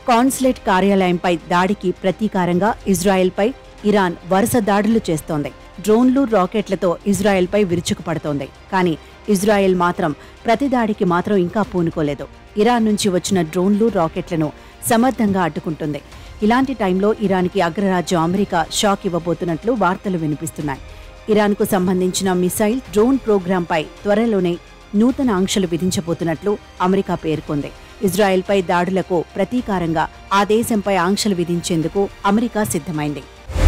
consulate కార్యాలయంపై దాడికి ప్రతీకారంగా ఇజ్రాయెల్పై Iran వరుస దాడులు చేస్తోంది డ్రోన్లు రాకెట్లతో ఇజ్రాయెల్పై విరుచుకుపడుతోంది కానీ ఇజ్రాయెల్ మాత్రం ప్రతి దాడికి మాత్రం ఇంకా పూనుకోలేదు ఇరాన్ నుంచి వచ్చిన డ్రోన్లు రాకెట్లను సమర్థంగా అడ్డుకుంటుంది ఇలాంటి టైంలో ఇరాన్కి అగ్రరాజ్యం అమెరికా షాక్ ఇవ్వబోతున్నట్లు వార్తలు వినిపిస్తున్నాయి ఇరాన్కు సంబంధించిన మిసైల్ డ్రోన్ ప్రోగ్రాంపై త్వరలోనే నూతన ఆంక్షలు విధించబోతున్నట్లు అమెరికా పేర్కొంది ఇజ్రాయెల్పై దాడులకు ప్రతీకారంగా ఆ దేశంపై ఆంక్షలు విధించేందుకు అమెరికా సిద్ధమైంది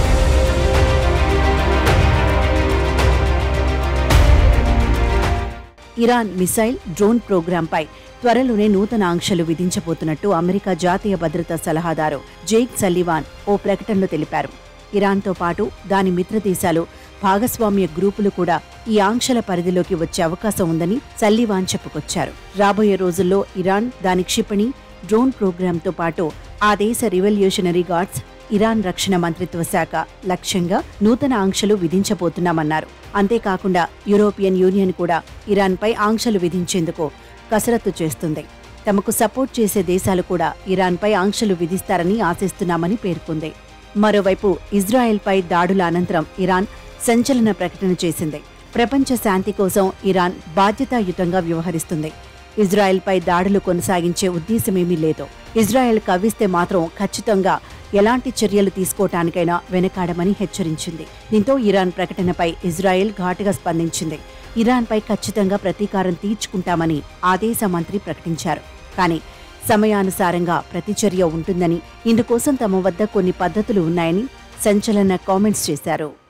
ఇరాన్ మిసైల్ డ్రోన్ ప్రోగ్రాంపై త్వరలోనే నూతన ఆంక్షలు విధించబోతున్నట్టు అమెరికా జాతీయ భద్రతా సలహాదారు జేక్ సల్లివాన్ ఓ ప్రకటనలో తెలిపారు ఇరాన్తో పాటు దాని మిత్ర దేశాలు భాగస్వామ్య గ్రూపులు కూడా ఈ ఆంక్షల పరిధిలోకి వచ్చే అవకాశం ఉందని సల్లివాన్ చెప్పుకొచ్చారు రాబోయే రోజుల్లో ఇరాన్ దాని క్షిపణి డ్రోన్ ప్రోగ్రాంతో పాటు ఆ దేశ రివల్యూషనరీ గార్డ్స్ ఇరాన్ రక్షణ మంత్రిత్వ శాఖ లక్ష్యంగా నూతన ఆంక్షలు విధించబోతున్నామన్నారు అంతేకాకుండా యూరోపియన్ యూనియన్ కూడా ఇరాన్పై ఆంక్షలు విధించేందుకు కసరత్తు చేస్తుంది తమకు సపోర్ట్ చేసే దేశాలు కూడా ఇరాన్పై ఆంక్షలు విధిస్తారని ఆశిస్తున్నామని పేర్కొంది మరోవైపు ఇజ్రాయెల్పై దాడుల అనంతరం ఇరాన్ సంచలన ప్రకటన చేసింది ప్రపంచ శాంతి కోసం ఇరాన్ బాధ్యతాయుతంగా వ్యవహరిస్తుంది ఇజ్రాయెల్పై దాడులు కొనసాగించే ఉద్దేశమేమీ లేదు ఇజ్రాయెల్ కవ్విస్తే మాత్రం ఖచ్చితంగా ఎలాంటి చర్యలు తీసుకోవటానికైనా వెనకాడమని హెచ్చరించింది దీంతో ఇరాన్ ప్రకటనపై ఇజ్రాయెల్ ఘాటుగా స్పందించింది ఇరాన్పై ఖచ్చితంగా ప్రతీకారం తీర్చుకుంటామని ఆ దేశ మంత్రి ప్రకటించారు కానీ సమయానుసారంగా ప్రతిచర్య ఉంటుందని ఇందుకోసం తమ వద్ద కొన్ని పద్ధతులు ఉన్నాయని సంచలన కామెంట్స్ చేశారు